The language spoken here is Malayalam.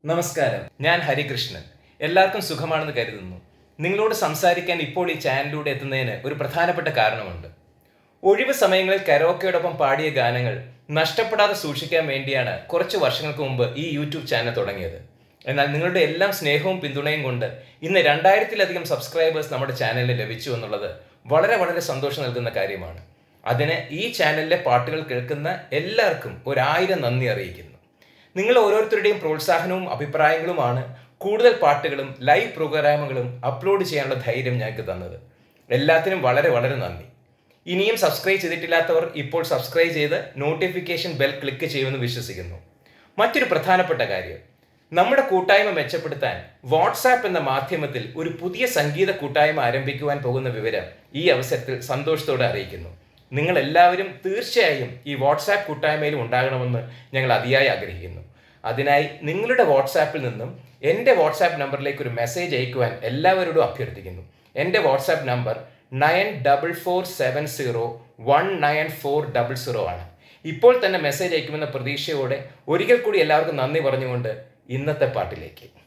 നമസ്കാരം ഞാൻ ഹരികൃഷ്ണൻ എല്ലാവർക്കും സുഖമാണെന്ന് കരുതുന്നു നിങ്ങളോട് സംസാരിക്കാൻ ഇപ്പോൾ ഈ ചാനലിലൂടെ എത്തുന്നതിന് ഒരു പ്രധാനപ്പെട്ട കാരണമുണ്ട് ഒഴിവ് സമയങ്ങളിൽ കരോക്കയോടൊപ്പം പാടിയ ഗാനങ്ങൾ നഷ്ടപ്പെടാതെ സൂക്ഷിക്കാൻ വേണ്ടിയാണ് കുറച്ച് വർഷങ്ങൾക്ക് മുമ്പ് ഈ യൂട്യൂബ് ചാനൽ തുടങ്ങിയത് എന്നാൽ നിങ്ങളുടെ എല്ലാം സ്നേഹവും പിന്തുണയും കൊണ്ട് ഇന്ന് രണ്ടായിരത്തിലധികം സബ്സ്ക്രൈബേഴ്സ് നമ്മുടെ ചാനലിന് ലഭിച്ചു എന്നുള്ളത് വളരെ വളരെ സന്തോഷം നൽകുന്ന കാര്യമാണ് അതിന് ഈ ചാനലിലെ പാട്ടുകൾ കേൾക്കുന്ന എല്ലാവർക്കും ഒരായിരം നന്ദി അറിയിക്കുന്നു നിങ്ങൾ ഓരോരുത്തരുടെയും പ്രോത്സാഹനവും അഭിപ്രായങ്ങളുമാണ് കൂടുതൽ പാട്ടുകളും ലൈവ് പ്രോഗ്രാമുകളും അപ്ലോഡ് ചെയ്യാനുള്ള ധൈര്യം ഞങ്ങൾക്ക് തന്നത് എല്ലാത്തിനും വളരെ വളരെ നന്ദി ഇനിയും സബ്സ്ക്രൈബ് ചെയ്തിട്ടില്ലാത്തവർ ഇപ്പോൾ സബ്സ്ക്രൈബ് ചെയ്ത് നോട്ടിഫിക്കേഷൻ ബെൽ ക്ലിക്ക് ചെയ്യുമെന്ന് വിശ്വസിക്കുന്നു മറ്റൊരു പ്രധാനപ്പെട്ട കാര്യം നമ്മുടെ കൂട്ടായ്മ മെച്ചപ്പെടുത്താൻ വാട്സാപ്പ് എന്ന മാധ്യമത്തിൽ ഒരു പുതിയ സംഗീത കൂട്ടായ്മ ആരംഭിക്കുവാൻ പോകുന്ന വിവരം ഈ അവസരത്തിൽ സന്തോഷത്തോടെ അറിയിക്കുന്നു നിങ്ങൾ എല്ലാവരും തീർച്ചയായും ഈ വാട്സാപ്പ് കൂട്ടായ്മയിലും ഉണ്ടാകണമെന്ന് ഞങ്ങൾ അതിയായി ആഗ്രഹിക്കുന്നു അതിനായി നിങ്ങളുടെ വാട്സാപ്പിൽ നിന്നും എൻ്റെ വാട്സാപ്പ് നമ്പറിലേക്ക് ഒരു മെസ്സേജ് അയക്കുവാൻ എല്ലാവരോടും അഭ്യർത്ഥിക്കുന്നു എൻ്റെ WhatsApp number nine double four seven zero one nine four double zero ആണ് ഇപ്പോൾ തന്നെ മെസ്സേജ് അയക്കുമെന്ന പ്രതീക്ഷയോടെ ഒരിക്കൽ കൂടി എല്ലാവർക്കും നന്ദി പറഞ്ഞുകൊണ്ട് ഇന്നത്തെ പാട്ടിലേക്ക്